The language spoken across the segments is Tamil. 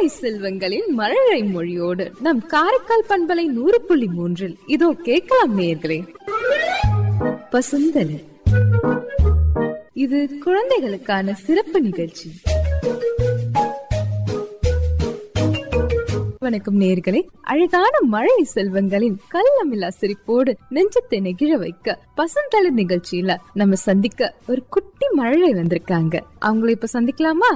மழலை செல்வங்களின் மழலை மொழியோடு நம் காரைக்கால் பண்பலை நூறு புள்ளி மூன்றில் இதோ கேட்கலாம் நேயர்களே பசுந்தலி இது குழந்தைகளுக்கான சிறப்பு நிகழ்ச்சி வணக்கம் நேர்களே அழகான மழை செல்வங்களின் கள்ளமில்லா சிரிப்போடு நெஞ்சத்தை நெகிழ வைக்க பசந்தளிர் நிகழ்ச்சியில நம்ம சந்திக்க ஒரு குட்டி மழலை வந்திருக்காங்க அவங்கள இப்ப சந்திக்கலாமா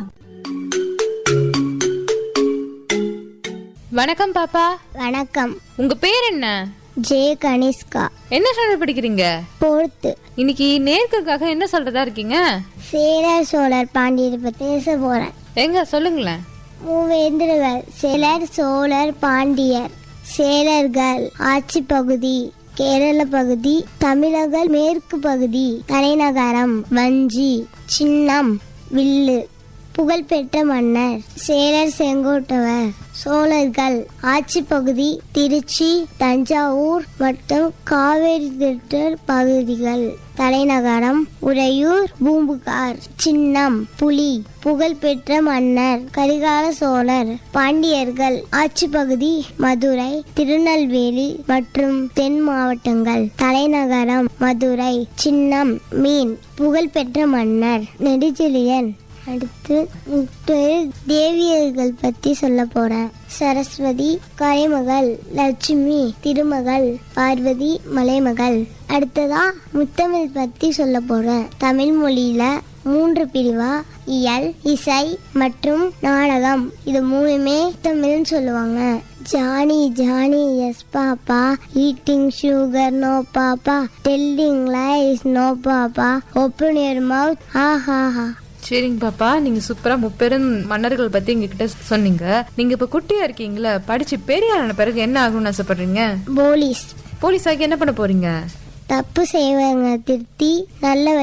வணக்கம் பாப்பா வணக்கம் உங்க பேர் என்ன ஜே கனிஷ்கா என்ன ஸ்டாண்டர்ட் படிக்கிறீங்க போர்த்து இன்னைக்கு நேர்க்குக்காக என்ன சொல்றதா இருக்கீங்க சேரர் சோழர் பாண்டியர் பற்றி பேச போறேன் எங்க சொல்லுங்களேன் மூவேந்திரர்கள் சேலர் சோழர் பாண்டியர் சேரர்கள் ஆட்சி பகுதி கேரள பகுதி தமிழக மேற்கு பகுதி தலைநகரம் வஞ்சி சின்னம் வில்லு புகழ்பெற்ற மன்னர் சேரர் செங்கோட்டவர் சோழர்கள் ஆட்சி பகுதி திருச்சி தஞ்சாவூர் மற்றும் காவேரி திட்டர் பகுதிகள் தலைநகரம் உறையூர் பூம்புகார் சின்னம் புலி புகழ்பெற்ற மன்னர் கரிகால சோழர் பாண்டியர்கள் ஆட்சி பகுதி மதுரை திருநெல்வேலி மற்றும் தென் மாவட்டங்கள் தலைநகரம் மதுரை சின்னம் மீன் புகழ்பெற்ற மன்னர் நெடுஞ்செழியன் அடுத்து முப்பெரு தேவியர்கள் பத்தி சொல்ல போறேன் சரஸ்வதி கலைமகள் லட்சுமி திருமகள் பார்வதி மலைமகள் அடுத்ததா முத்தமிழ் பத்தி சொல்ல போறேன் தமிழ் மொழியில மூன்று பிரிவா இயல் இசை மற்றும் நாடகம் இது மூணுமே தமிழ்னு சொல்லுவாங்க Johnny Johnny yes papa eating sugar no papa telling lies no papa open your mouth ha ha ஹா சரிங்க பாப்பா நீங்க சூப்பரா முப்பெரும் மன்னர்கள் பத்தி எங்ககிட்ட சொன்னீங்க நீங்க இப்ப குட்டியா இருக்கீங்களா படிச்சு பெரிய ஆன பிறகு என்ன ஆகணும்னு ஆசைப்படுறீங்க போலீஸ் போலீஸ் ஆகி என்ன பண்ண போறீங்க தப்பு செய்வங்க திருத்தி நல்ல